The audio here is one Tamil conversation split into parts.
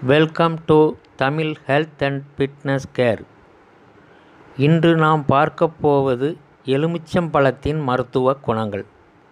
welcome to Tamil health and fitness care இன்று நாம் பார்க்கப் போவது எலுமிச்சம்பழத்தின் மருத்துவ குணங்கள்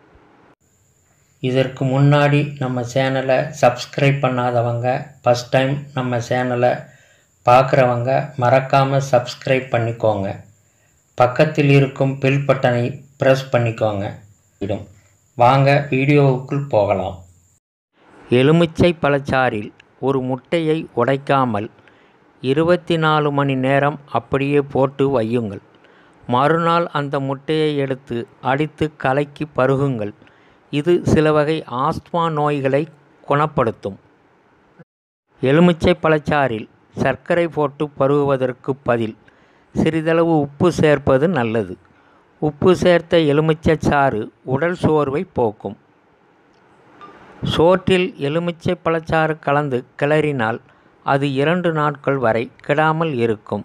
இதற்கு முன்னாடி நம்ம சேனலை சப்ஸ்கிரைப் பண்ணாதவங்க ஃபஸ்ட் டைம் நம்ம சேனலை பார்க்குறவங்க மறக்காமல் சப்ஸ்கிரைப் பண்ணிக்கோங்க பக்கத்தில் இருக்கும் பெல் பட்டனை ப்ரெஸ் பண்ணிக்கோங்க இடும் வாங்க வீடியோவுக்குள் போகலாம் எலுமிச்சை பழச்சாறில் ஒரு முட்டையை உடைக்காமல் இருபத்தி நாலு மணி நேரம் அப்படியே போட்டு வையுங்கள் மறுநாள் அந்த முட்டையை எடுத்து அடித்து கலக்கி பருகுங்கள் இது சில வகை ஆஸ்துமா நோய்களை குணப்படுத்தும் எலுமிச்சை பழச்சாறில் சர்க்கரை போட்டு பருகுவதற்கு பதில் சிறிதளவு உப்பு சேர்ப்பது நல்லது உப்பு சேர்த்த எலுமிச்சை சாறு உடல் சோர்வை போக்கும் சோற்றில் எலுமிச்சை பழச்சாறு கலந்து கிளறினால் அது இரண்டு நாட்கள் வரை கெடாமல் இருக்கும்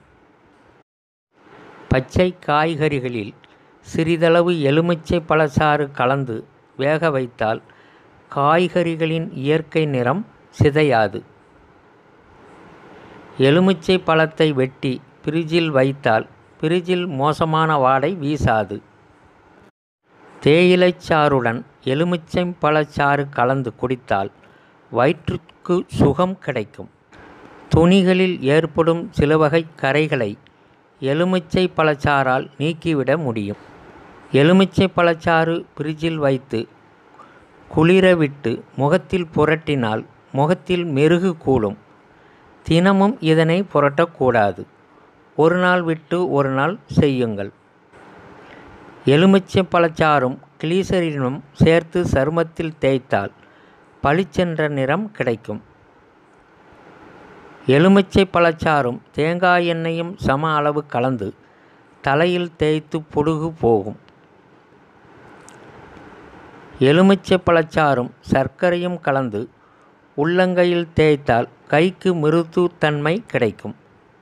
பச்சை காய்கறிகளில் சிறிதளவு எலுமிச்சை பழச்சாறு கலந்து வேக வைத்தால் காய்கறிகளின் இயற்கை நிறம் சிதையாது எலுமிச்சை பழத்தை வெட்டி பிரிட்ஜில் வைத்தால் பிரிட்ஜில் மோசமான வாடை வீசாது தேயிலைச்சாறுடன் எலுமிச்சை பழச்சாறு கலந்து குடித்தால் வயிற்றுக்கு சுகம் கிடைக்கும் துணிகளில் ஏற்படும் சில வகை கரைகளை எலுமிச்சை பழச்சாறால் நீக்கிவிட முடியும் எலுமிச்சை பழச்சாறு பிரிட்ஜில் வைத்து குளிர விட்டு முகத்தில் புரட்டினால் முகத்தில் மெருகு கூடும் தினமும் இதனை புரட்டக்கூடாது ஒரு நாள் விட்டு ஒரு நாள் செய்யுங்கள் எலுமிச்சை பழச்சாறும் கிளீசரினும் சேர்த்து சருமத்தில் தேய்த்தால் பளிச்சென்ற நிறம் கிடைக்கும் எலுமிச்சை பழச்சாறும் தேங்காய் எண்ணெயும் சம அளவு கலந்து தலையில் தேய்த்து பொடுகு போகும் எலுமிச்சை பழச்சாறும் சர்க்கரையும் கலந்து உள்ளங்கையில் தேய்த்தால் கைக்கு மிருதுத்தன்மை கிடைக்கும்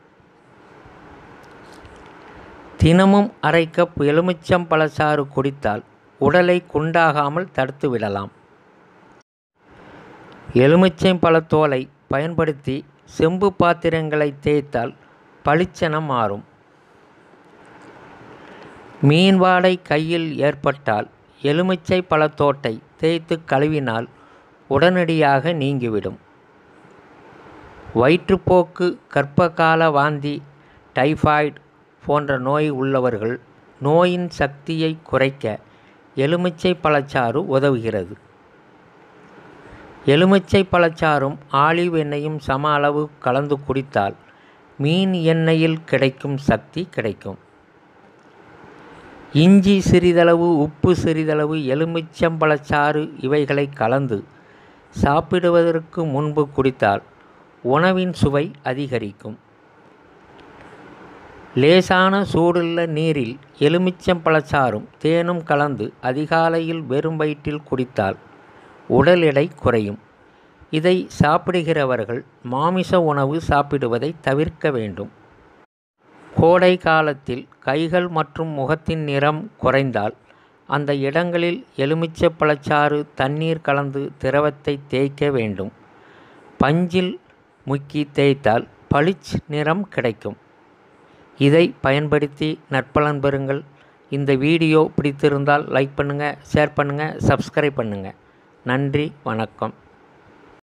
தினமும் அரை கப் எலுமிச்சம் பழச்சாறு குடித்தால் உடலை குண்டாகாமல் தடுத்து விடலாம் எலுமிச்சை பழத்தோலை பயன்படுத்தி செம்பு பாத்திரங்களை தேய்த்தால் பளிச்சென மாறும் மீன் வாடை கையில் ஏற்பட்டால் எலுமிச்சை பழத்தோட்டை தேய்த்து கழுவினால் உடனடியாக நீங்கிவிடும் வயிற்றுப்போக்கு கர்ப்பகால வாந்தி டைபாய்டு போன்ற நோய் உள்ளவர்கள் நோயின் சக்தியை குறைக்க எலுமிச்சை பழச்சாறு உதவுகிறது எலுமிச்சை பழச்சாறும் ஆலிவ் எண்ணெயும் சம அளவு கலந்து குடித்தால் மீன் எண்ணெயில் கிடைக்கும் சக்தி கிடைக்கும் இஞ்சி சிறிதளவு உப்பு சிறிதளவு எலுமிச்சம்பழச்சாறு இவைகளை கலந்து சாப்பிடுவதற்கு முன்பு குடித்தால் உணவின் சுவை அதிகரிக்கும் லேசான சூடுள்ள நீரில் எலுமிச்சம்பழச்சாறும் தேனும் கலந்து அதிகாலையில் வெறும் வயிற்றில் குடித்தால் உடல் எடை குறையும் இதை சாப்பிடுகிறவர்கள் மாமிச உணவு சாப்பிடுவதை தவிர்க்க வேண்டும் கோடை காலத்தில் கைகள் மற்றும் முகத்தின் நிறம் குறைந்தால் அந்த இடங்களில் எலுமிச்சை பழச்சாறு தண்ணீர் கலந்து திரவத்தை தேய்க்க வேண்டும் பஞ்சில் முக்கி தேய்த்தால் பளிச் நிறம் கிடைக்கும் இதை பயன்படுத்தி நற்பலன் பெறுங்கள் இந்த வீடியோ பிடித்திருந்தால் லைக் பண்ணுங்கள் ஷேர் பண்ணுங்கள் சப்ஸ்கிரைப் பண்ணுங்கள் நன்றி வணக்கம்